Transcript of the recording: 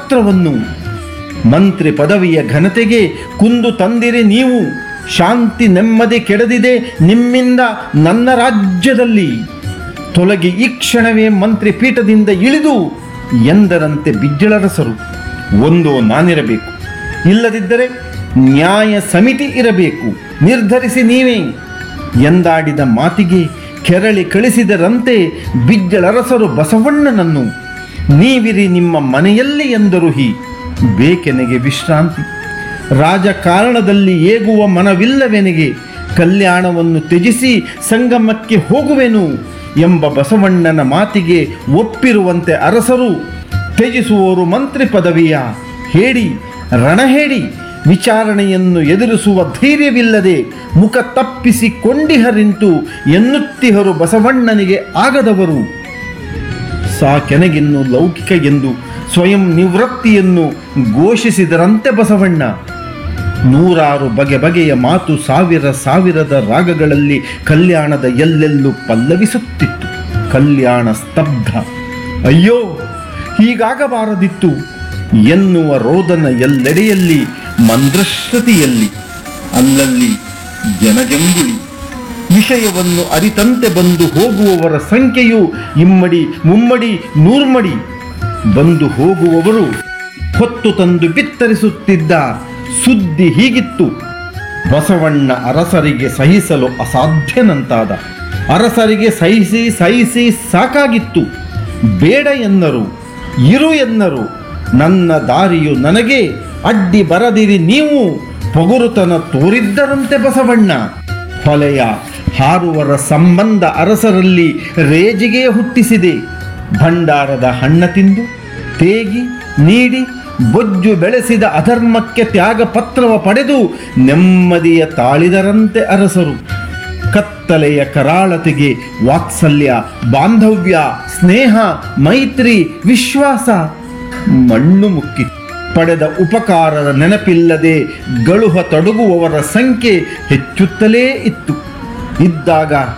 ಪತ್ರವನ್ನು ಮಂತ್ರಿ ಪದವಿಯ ಘನತೆಗೆ ಕುಂದು ತಂದಿರಿ ನೀವು ಶಾಂತಿ ನೆಮ್ಮದಿ ಕೆಡದಿದೆ ನಿಮ್ಮಿಂದ ನನ್ನ ರಾಜ್ಯದಲ್ಲಿ ತೊಲಗಿ ಈ ಕ್ಷಣವೇ ಮಂತ್ರಿ ಪೀಠದಿಂದ ಇಳಿದು ಎಂದರಂತೆ ಬಿಜ್ಜಳರಸರು ಒಂದು ನಾನಿರಬೇಕು ಇಲ್ಲದಿದ್ದರೆ ನ್ಯಾಯ ಸಮಿತಿ ಇರಬೇಕು ನಿರ್ಧರಿಸಿ ನೀವೇ ಎಂದಾಡಿದ ಮಾತಿಗೆ ಕೆರಳಿ ಕಳಿಸಿದರಂತೆ ಬಿಜ್ಜಳರಸರು ಬಸವಣ್ಣನನ್ನು ನೀವಿರಿ ನಿಮ್ಮ ಮನೆಯಲ್ಲಿ ಎಂದರು ಹಿ ಬೇಕೆನೆಗೆ ವಿಶ್ರಾಂತಿ ರಾಜಕಾರಣದಲ್ಲಿ ಏಗುವ ಮನವಿಲ್ಲವೆನೆಗೆ ಕಲ್ಯಾಣವನ್ನು ತ್ಯಜಿಸಿ ಸಂಗಮಕ್ಕೆ ಹೋಗುವೆನು ಎಂಬ ಬಸವಣ್ಣನ ಮಾತಿಗೆ ಒಪ್ಪಿರುವಂತೆ ಅರಸರು ತ್ಯಜಿಸುವವರು ಮಂತ್ರಿ ಪದವಿಯ ಹೇಳಿ ರಣಹೇಡಿ ವಿಚಾರಣೆಯನ್ನು ಎದುರಿಸುವ ಧೈರ್ಯವಿಲ್ಲದೆ ಮುಖ ತಪ್ಪಿಸಿಕೊಂಡಿಹರಿಂತು ಎನ್ನುತ್ತಿಹರು ಬಸವಣ್ಣನಿಗೆ ಆಗದವರು ಸಾಕೆನಗಿನ್ನು ಲೌಕಿಕ ಎಂದು ಸ್ವಯಂ ನಿವೃತ್ತಿಯನ್ನು ಘೋಷಿಸಿದರಂತೆ ಬಸವಣ್ಣ ನೂರಾರು ಬಗೆ ಬಗೆಯ ಮಾತು ಸಾವಿರ ಸಾವಿರದ ರಾಗಗಳಲ್ಲಿ ಕಲ್ಯಾಣದ ಎಲ್ಲೆಲ್ಲೂ ಪಲ್ಲವಿಸುತ್ತಿತ್ತು ಕಲ್ಯಾಣ ಸ್ತಬ್ಧ ಅಯ್ಯೋ ಹೀಗಾಗಬಾರದಿತ್ತು ಎನ್ನುವ ರೋದನ ಎಲ್ಲೆಡೆಯಲ್ಲಿ ಮಂದ್ರಶ್ರುತಿಯಲ್ಲಿ ಅಲ್ಲಲ್ಲಿ ಜನಜಂಗುಳಿ ವಿಷಯವನ್ನು ಅರಿತಂತೆ ಬಂದು ಹೋಗುವವರ ಸಂಖ್ಯೆಯು ಇಮ್ಮಡಿ ಮುಮ್ಮಡಿ ನೂರ್ಮಡಿ ಬಂದು ಹೋಗುವವರು ಹೊತ್ತು ತಂದು ಬಿತ್ತರಿಸುತ್ತಿದ್ದ ಸುದ್ದಿ ಹೀಗಿತ್ತು ಬಸವಣ್ಣ ಅರಸರಿಗೆ ಸಹಿಸಲು ಅಸಾಧ್ಯನಂತಾದ ಅರಸರಿಗೆ ಸಹಿಸಿ ಸಹಿಸಿ ಸಾಕಾಗಿತ್ತು ಬೇಡ ಎನ್ನರು ಇರು ಎನ್ನರು ನನ್ನ ದಾರಿಯು ನನಗೆ ಅಡ್ಡಿ ಬರದಿರಿ ನೀವು ಪೊಗುರುತನ ತೋರಿದ್ದರಂತೆ ಬಸವಣ್ಣ ಹೊಲೆಯ ಹಾರುವರ ಸಂಬಂಧ ಅರಸರಲ್ಲಿ ರೇಜಿಗೆ ಹುಟ್ಟಿಸಿದೆ ಭಂಡಾರದ ಹಣ್ಣ ತಿಂದು ತೇಗಿ ನೀಡಿ ಬೊಜ್ಜು ಬೆಳೆಸಿದ ಅಧರ್ಮಕ್ಕೆ ತ್ಯಾಗ ಪತ್ರವ ಪಡೆದು ನೆಮ್ಮದಿಯ ತಾಳಿದರಂತೆ ಅರಸರು ಕತ್ತಲೆಯ ಕರಾಳತೆಗೆ ವಾತ್ಸಲ್ಯ ಬಾಂಧವ್ಯ ಸ್ನೇಹ ಮೈತ್ರಿ ವಿಶ್ವಾಸ ಮಣ್ಣು ಮುಕ್ಕಿ ಪಡೆದ ಉಪಕಾರದ ನೆನಪಿಲ್ಲದೆ ಗಳುಹ ತೊಡಗುವವರ ಸಂಖ್ಯೆ ಹೆಚ್ಚುತ್ತಲೇ ಇತ್ತು ಇದ್ದಾಗ